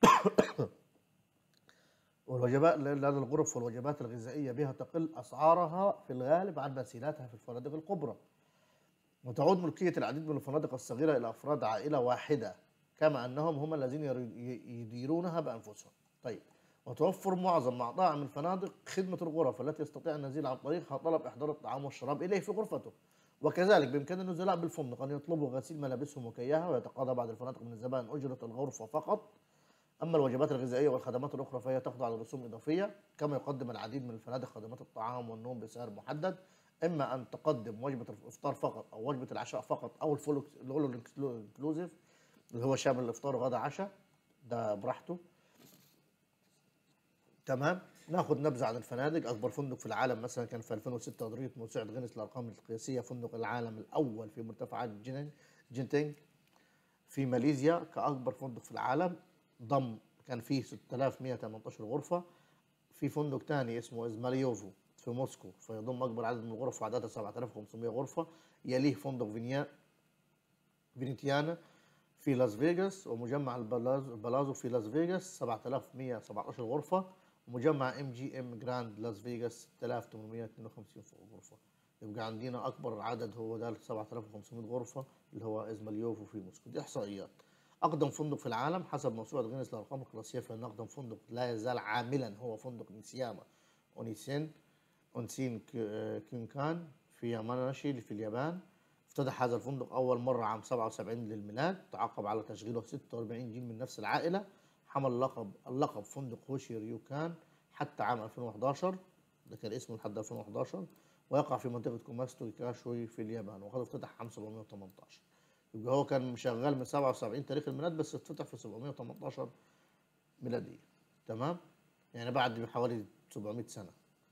والوجبات لأن الغرف والوجبات الغذائية بها تقل أسعارها في الغالب عن مثيلاتها في الفنادق الكبرى وتعود ملكية العديد من الفنادق الصغيرة إلى أفراد عائلة واحدة كما أنهم هم الذين يديرونها بأنفسهم طيب وتوفر معظم مطاعم الفنادق خدمة الغرف التي يستطيع النزيل عن طريقها طلب إحضار الطعام والشراب إليه في غرفته وكذلك بإمكان النزلاء بالفندق أن يطلبوا غسيل ملابسهم وكيها ويتقاضى بعض الفنادق من الزبائن أجرة الغرفة فقط اما الوجبات الغذائيه والخدمات الاخرى فهي تخضع لرسوم اضافيه كما يقدم العديد من الفنادق خدمات الطعام والنوم بسعر محدد اما ان تقدم وجبه الافطار فقط او وجبه العشاء فقط او الفول انكلوزيف اللي هو شامل الافطار وغدا عشاء ده براحته تمام ناخد نبذه عن الفنادق اكبر فندق في العالم مثلا كان في 2006 قضيه موسوعه غينيس الارقام القياسيه فندق العالم الاول في مرتفعات جنين جنتينج في ماليزيا كاكبر فندق في العالم ضم كان فيه 6118 غرفه في فندق تاني اسمه ازماليوفو في موسكو فيضم اكبر عدد من الغرف وعددها 7500 غرفه يليه فندق فينيا فينيتيانا في لاس فيغاس ومجمع البلازو البلازو في لاس فيغاس 7117 غرفة ومجمع ام جي ام جراند لاس فيغاس 6852 غرفة يبقى عندنا أكبر عدد هو ده 7500 غرفة اللي هو إزماليوفو في موسكو دي إحصائيات أقدم فندق في العالم حسب موسوعة غينيس للأرقام القياسية فإن أقدم فندق لا يزال عاملا هو فندق نيسياما أونيسين أونسين كينكان في ياماناشي في اليابان افتتح هذا الفندق أول مرة عام 77 للميلاد تعاقب على تشغيله 46 جيل من نفس العائلة حمل اللقب اللقب فندق هوشي ريوكان حتى عام 2011 ده كان اسمه لحد 2011 ويقع في منطقة كوماستو كاشوي في اليابان وقد افتتح عام 718 يبقى هو كان شغال من 77 تاريخ الميلاد بس افتتح في 718 ميلادية تمام يعني بعد بحوالي 700 سنة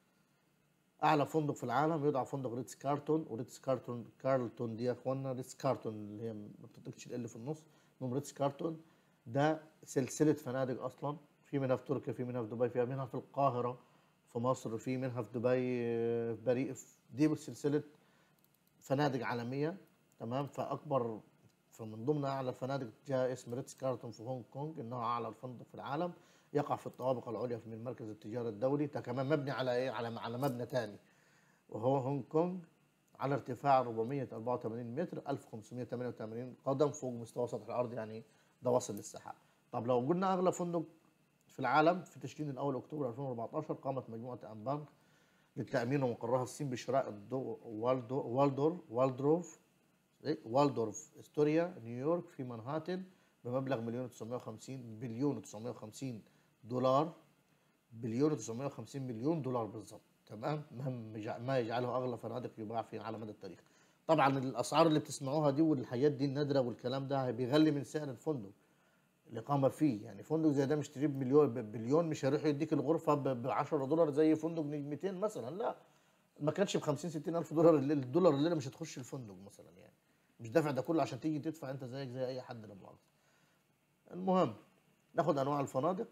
اعلى فندق في العالم يدعى فندق ريتس كارتون وريتس كارتون كارلتون دي يا اخوانا ريتس كارتون اللي هي ما بتطلقش ال في النص اسمهم ريتس كارتون ده سلسله فنادق اصلا في منها في تركيا في منها في دبي في منها في القاهره في مصر في منها في دبي آه، في باريس دي سلسله فنادق عالميه تمام فاكبر فمن ضمن اعلى الفنادق جاء اسم ريتس كارتون في هونج كونج انه اعلى فندق في العالم يقع في الطوابق العليا من مركز التجاره الدولي ده كمان مبني على ايه على على مبنى تاني وهو هونج كونج على ارتفاع 484 متر 1588 قدم فوق مستوى سطح الارض يعني ده واصل للسحاب طب لو قلنا اغلى فندق في العالم في تشرين الاول اكتوبر 2014 قامت مجموعه انبانك للتامين ومقرها الصين بشراء الدو والدو والدور والدروف إيه؟ والدورف استوريا نيويورك في منهاتن بمبلغ مليون 950 بليون 950 دولار بليون 950 مليون دولار بالظبط تمام مهم يجع- ما يجعله اغلى فنادق يباع في على مدى التاريخ طبعا الاسعار اللي بتسمعوها دي والحاجات دي النادره والكلام ده بيغلي من سعر الفندق الاقامه فيه يعني فندق زي ده مشتريه بمليون بليون مش هيروح يديك الغرفه ب 10 دولار زي فندق نجمتين مثلا لا ما كانش ب 50 60 الف دولار الليل- الدولار الليله مش هتخش الفندق مثلا يعني مش دافع ده كله عشان تيجي تدفع انت زيك زي اي حد لا مؤاخذه المهم ناخد انواع الفنادق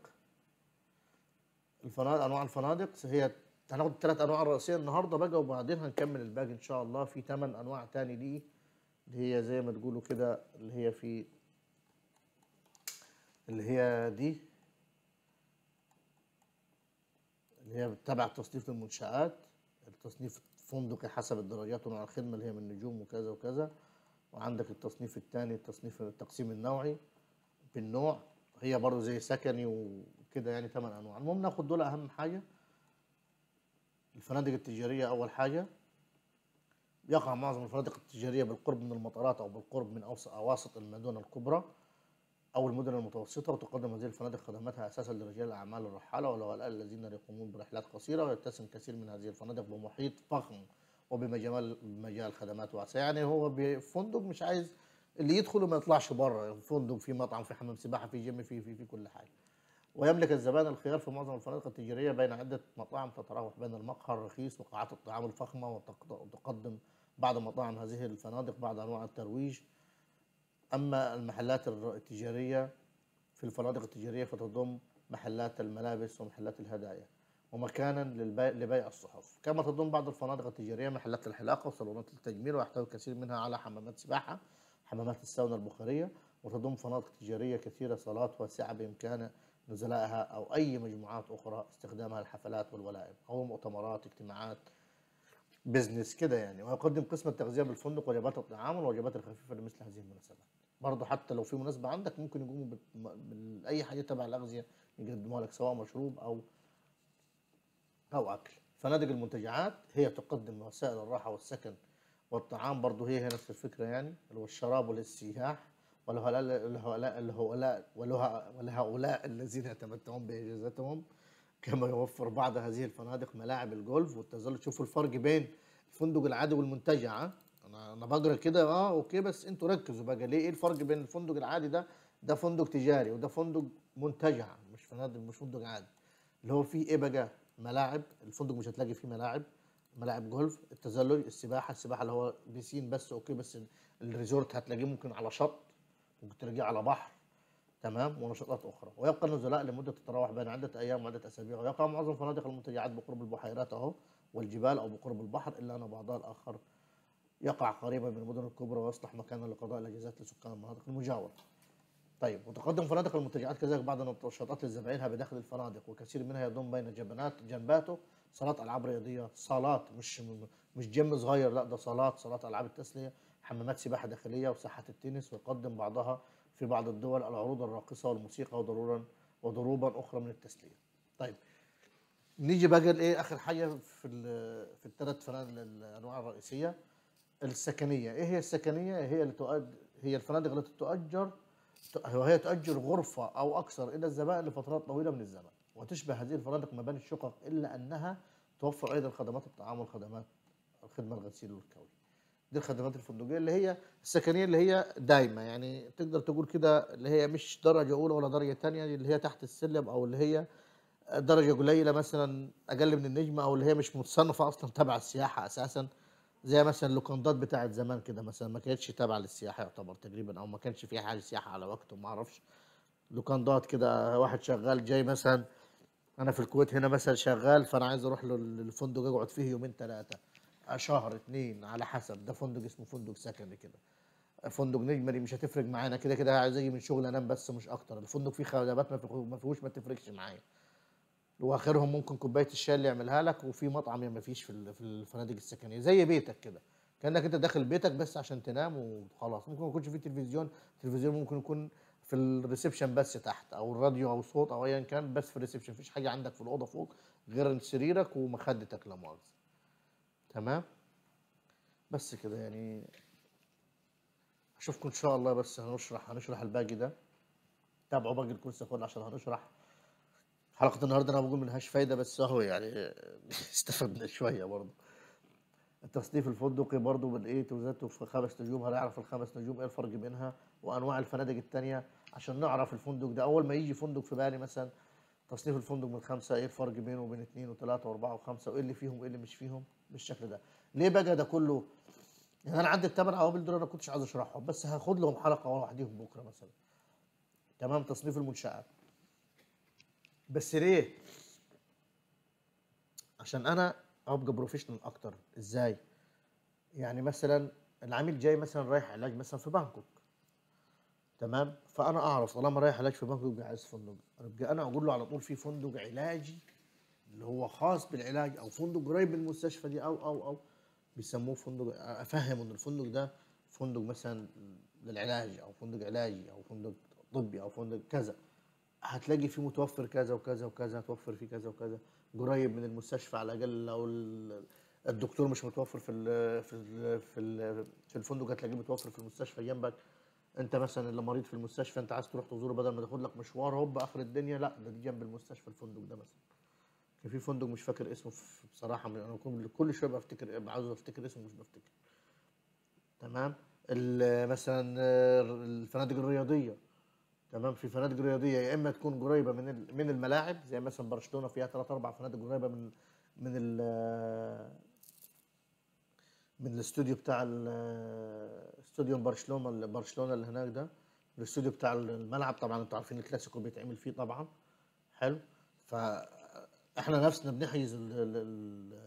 الفنادق انواع الفنادق هي هناخد الثلاث انواع الرئيسيه النهارده بقى وبعدين هنكمل الباقي ان شاء الله في ثمان انواع تاني دي اللي هي زي ما تقولوا كده اللي هي في اللي هي دي اللي هي تبع تصنيف المنشآت التصنيف الفندقي حسب الدرجات ونوع الخدمة اللي هي من نجوم وكذا وكذا وعندك التصنيف الثاني التصنيف التقسيم النوعي بالنوع هي برضه زي سكني وكده يعني ثمان انواع المهم ناخد دول اهم حاجه الفنادق التجاريه اول حاجه يقع معظم الفنادق التجاريه بالقرب من المطارات او بالقرب من أوس- اواسط المدن الكبرى او المدن المتوسطه وتقدم هذه الفنادق خدماتها اساسا لرجال الاعمال الرحاله والعملاء الذين يقومون برحلات قصيره ويتسم كثير من هذه الفنادق بمحيط فخم وبمجال بمجال خدمات واسعه يعني هو بفندق مش عايز اللي يدخل وما يطلعش بره فندق في مطعم في حمام سباحه في جيم في في في كل حاجه ويملك الزبائن الخيار في معظم الفنادق التجاريه بين عده مطاعم تتراوح بين المقهى الرخيص وقاعات الطعام الفخمه وتقد- وتقدم بعض مطاعم هذه الفنادق بعض انواع الترويج اما المحلات الر- التجاريه في الفنادق التجاريه فتضم محلات الملابس ومحلات الهدايا ومكانا للبيع لبيع الصحف كما تضم بعض الفنادق التجاريه محلات الحلاقه وصالونات التجميل ويحتوي كثير منها على حمامات سباحه حمامات الساونا البخاريه وتضم فنادق تجاريه كثيره صالات واسعه بامكان نزلائها او اي مجموعات اخرى استخدامها للحفلات والولائم او مؤتمرات اجتماعات بزنس كده يعني ويقدم قسم التغذيه بالفندق وجبات الطعام والوجبات الخفيفه لمثل هذه المناسبات برضه حتى لو في مناسبه عندك ممكن يقوموا بت- باي حاجه تبع الاغذيه يقدموها لك سواء مشروب او او اكل فنادق المنتجعات هي تقدم وسائل الراحه والسكن والطعام برضه هي هي نفس الفكره يعني اللي هو الشراب وللسياح ولهؤلاء لهؤلاء لهؤلاء ولها- ولهؤلاء الذين يتمتعون باجازتهم كما يوفر بعض هذه الفنادق ملاعب الجولف والتزلج شوفوا الفرق بين الفندق العادي والمنتجع ها؟ انا انا بقرا كده اه اوكي بس انتوا ركزوا بقى ليه ايه الفرق بين الفندق العادي ده ده فندق تجاري وده فندق منتجع مش فنادق مش فندق عادي اللي هو فيه ايه بقى ملاعب الفندق مش هتلاقي فيه ملاعب ملاعب جولف التزلج السباحه السباحه اللي هو بيسين بس اوكي بس الريزورت هتلاقيه ممكن على شط ممكن تلاقيه على بحر تمام ونشاطات اخرى ويبقى النزلاء لمده تتراوح بين عده ايام وعده اسابيع ويقع معظم فنادق المنتجعات بقرب البحيرات اهو والجبال او بقرب البحر الا ان بعضها الاخر يقع قريبا من المدن الكبرى ويصلح مكانا لقضاء الاجازات لسكان المناطق المجاوره. طيب وتقدم فنادق المنتجعات كذلك بعض النشاطات لزبائنها بداخل الفنادق وكثير منها يضم بين جبنات جنباته صالات العاب رياضيه صالات مش مش جيم صغير لا ده صالات صالات العاب التسليه حمامات سباحه داخليه وساحه التنس ويقدم بعضها في بعض الدول العروض الراقصه والموسيقى وضرورا وضروبا اخرى من التسليه. طيب نيجي بقى لايه اخر حاجه في ال- في الثلاث فنادق الانواع الرئيسيه السكنيه ايه هي السكنيه هي اللي تؤد هي الفنادق التي تؤجر وهي تؤجر غرفه او اكثر الى الزبائن لفترات طويله من الزمن وتشبه هذه الفنادق مباني الشقق الا انها توفر ايضا خدمات الطعام والخدمات الخدمه الغسيل والكوي دي الخدمات الفندقيه اللي هي السكنيه اللي هي دايمه يعني تقدر تقول كده اللي هي مش درجه اولى ولا درجه ثانيه اللي هي تحت السلم او اللي هي درجه قليله مثلا اقل من النجمه او اللي هي مش متصنفه اصلا تبع السياحه اساسا زي مثلا اللوكندات بتاعت زمان كده مثلا ما كانتش تابعه للسياحه يعتبر تقريبا او ما كانش فيها حاجه سياحه على وقته ما اعرفش لوكندات كده واحد شغال جاي مثلا انا في الكويت هنا مثلا شغال فانا عايز اروح له الفندق اقعد فيه يومين ثلاثه شهر اتنين على حسب ده فندق اسمه فندق سكني كده فندق نجمه دي مش هتفرق معانا كده كده عايز اجي من شغل انام بس مش اكتر الفندق فيه خدمات ما فيه- ما فيهوش ما تفرقش معايا واخرهم ممكن كوبايه الشاي اللي يعملها لك وفي مطعم ما فيش في ال- في الفنادق السكنيه زي بيتك كده كانك انت داخل بيتك بس عشان تنام وخلاص ممكن ما يكونش فيه تلفزيون التلفزيون ممكن يكون في الريسبشن بس تحت او الراديو او صوت او ايا كان بس في الريسبشن مفيش حاجه عندك في الاوضه فوق غير سريرك ومخدتك لا مؤاخذه تمام بس كده يعني اشوفكم ان شاء الله بس هنشرح هنشرح الباقي ده تابعوا باقي الكورس كله عشان هنشرح حلقة النهارده انا بقول منهاش فايدة بس اهو يعني استفدنا شوية برضه التصنيف الفندقي برضه من ايه توزاته في خمس نجوم هنعرف الخمس نجوم ايه الفرق بينها وانواع الفنادق التانية عشان نعرف الفندق ده اول ما يجي فندق في بالي مثلا تصنيف الفندق من خمسة ايه الفرق بينه وبين اثنين وثلاثة واربعة وخمسة وايه اللي فيهم وايه اللي مش فيهم بالشكل ده ليه بقى ده كله يعني انا عندي الثمان عوامل دول انا ما كنتش عايز اشرحهم بس هاخد لهم حلقة لوحديهم بكرة مثلا تمام تصنيف المنشآت بس ليه؟ عشان انا ابقى بروفيشنال اكتر ازاي؟ يعني مثلا العميل جاي مثلا رايح علاج مثلا في بانكوك تمام؟ فانا اعرف طالما رايح علاج في بانكوك يبقى عايز فندق ابقى انا اقول له على طول في فندق علاجي اللي هو خاص بالعلاج او فندق قريب من المستشفى دي او او او بيسموه فندق افهم ان الفندق ده فندق مثلا للعلاج او فندق علاجي او فندق طبي او فندق كذا هتلاقي فيه متوفر كذا وكذا وكذا هتوفر فيه كذا وكذا قريب من المستشفى على الاقل لو ال- الدكتور مش متوفر في ال في ال في ال في الفندق هتلاقيه متوفر في المستشفى جنبك انت مثلا اللي مريض في المستشفى انت عايز تروح تزوره بدل ما تاخد لك مشوار هوب اخر الدنيا لا ده دي جنب المستشفى الفندق ده مثلا كان في فندق مش فاكر اسمه في- بصراحه انا كل- كل شويه بفتكر عاوز افتكر اسمه مش بفتكر تمام ال- مثلا آه، الفنادق الرياضيه تمام في فنادق رياضيه يا اما تكون قريبه من ال- من الملاعب زي مثلا برشلونه فيها ثلاث اربع فنادق قريبه من من ال من الاستوديو بتاع ال- استوديو برشلونه اللي- برشلونه اللي هناك ده الاستوديو بتاع الملعب طبعا انتوا عارفين الكلاسيكو بيتعمل فيه طبعا حلو فاحنا نفسنا بنحجز ال ال ال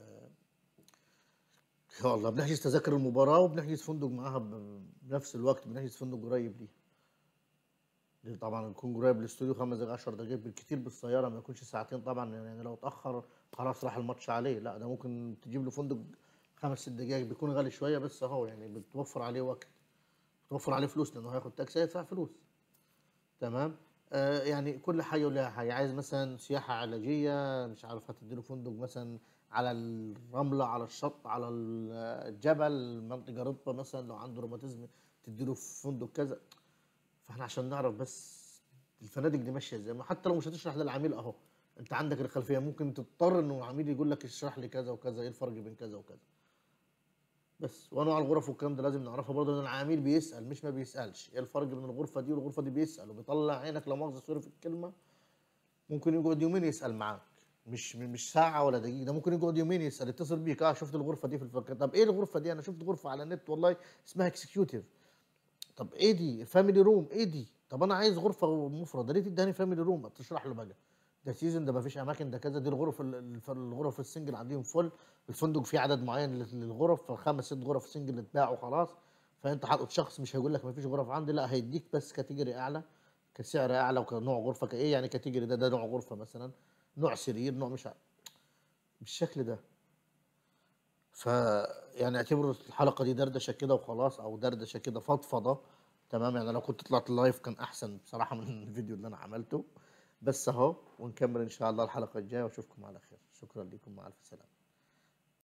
يا الله بنحجز تذاكر المباراه وبنحجز فندق معاها ب- بنفس الوقت بنحجز فندق قريب ليه دي طبعا نكون قريب للاستوديو خمس دقايق 10 دقايق بالكتير بالسياره ما يكونش ساعتين طبعا يعني لو اتاخر خلاص راح الماتش عليه لا ده ممكن تجيب له فندق خمس ست دقايق بيكون غالي شويه بس اهو يعني بتوفر عليه وقت بتوفر عليه فلوس لانه هياخد تاكسي هيدفع فلوس تمام آه يعني كل حاجه ولها حاجه عايز مثلا سياحه علاجيه مش عارف هتديله فندق مثلا على الرمله على الشط على ال- الجبل منطقه رطبه مثلا لو عنده روماتيزم تديله في فندق كذا فاحنا عشان نعرف بس الفنادق دي ماشيه ازاي ما حتى لو مش هتشرح للعميل اهو انت عندك الخلفيه ممكن تضطر انه العميل يقول لك اشرح لي كذا وكذا ايه الفرق بين كذا وكذا بس وانواع الغرف والكلام ده لازم نعرفها برضه ان العميل بيسال مش ما بيسالش ايه الفرق بين الغرفه دي والغرفه دي بيسال وبيطلع عينك لا مؤاخذه سوري في الكلمه ممكن يقعد يومين يسال معاك مش مش ساعه ولا دقيقه ده ممكن يقعد يومين يسال يتصل بيك اه شفت الغرفه دي في الفكره طب ايه الغرفه دي انا شفت غرفه على النت والله اسمها اكسكيوتيف طب ايه دي فاميلي روم ايه دي طب انا عايز غرفه مفرده ليه تداني فاميلي روم تشرح له بقى ده سيزون ده ما فيش اماكن ده كذا دي الغرف ال- الف- الغرف السنجل عندهم فل الفندق فيه عدد معين لل- للغرف فخمس ست غرف سنجل اتباعوا خلاص فانت حاطط شخص مش هيقول لك ما فيش غرف عندي لا هيديك بس كاتيجوري اعلى كسعر اعلى وكنوع غرفه كايه يعني كاتيجوري ده ده نوع غرفه مثلا نوع سرير نوع مش ع- بالشكل ده ف يعني اعتبروا الحلقه دي دردشه كده وخلاص او دردشه كده فضفضه تمام يعني لو كنت طلعت لايف كان احسن بصراحه من الفيديو اللي انا عملته بس اهو ونكمل ان شاء الله الحلقه الجايه واشوفكم على خير شكرا لكم مع الف سلامه